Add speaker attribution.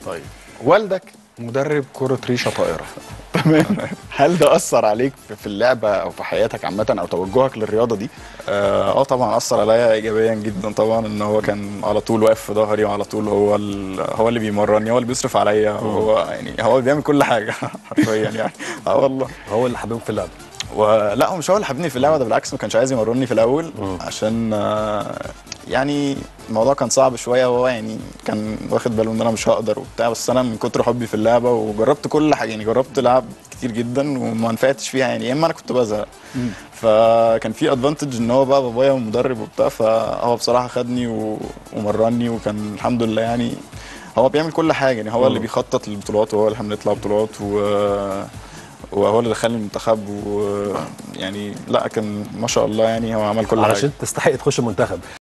Speaker 1: طيب والدك مدرب كرة ريشة طائرة تمام هل ده أثر عليك في- في اللعبة أو في حياتك عامة أو توجهك للرياضة دي؟
Speaker 2: اه آه طبعا اثر عليا ايجابيا جدا طبعا ان هو كان على طول واقف في ظهري وعلى طول هو ال- هو اللي بيمرني هو اللي بيصرف عليا هو يعني هو اللي بيعمل كل حاجه حرفيا يعني اه والله
Speaker 3: هو اللي حبيبك في اللعب
Speaker 2: ولا هو مش هو اللي حبني في اللعبه ده بالعكس ما كانش عايز يمرني في الاول عشان آه، يعني الموضوع كان صعب شويه وهو يعني كان واخد باله ان انا مش هقدر وبتاع بس انا من كتر حبي في اللعبه وجربت كل حاجه يعني جربت لعب كتير جدا وما نفعتش فيها يعني يا اما انا كنت بزهق فكان في ادفانتج ان هو بقى بابايا مدرب وبتاع فهو بصراحه خدني و- ومرني وكان الحمد لله يعني هو بيعمل كل حاجه يعني هو اللي بيخطط للبطولات وهو اللي احنا بنطلع بطولات و وهو اللي دخلني المنتخب ويعني لا كان ما شاء الله يعني هو عمل كل حاجه
Speaker 3: علشان تستحق تخش المنتخب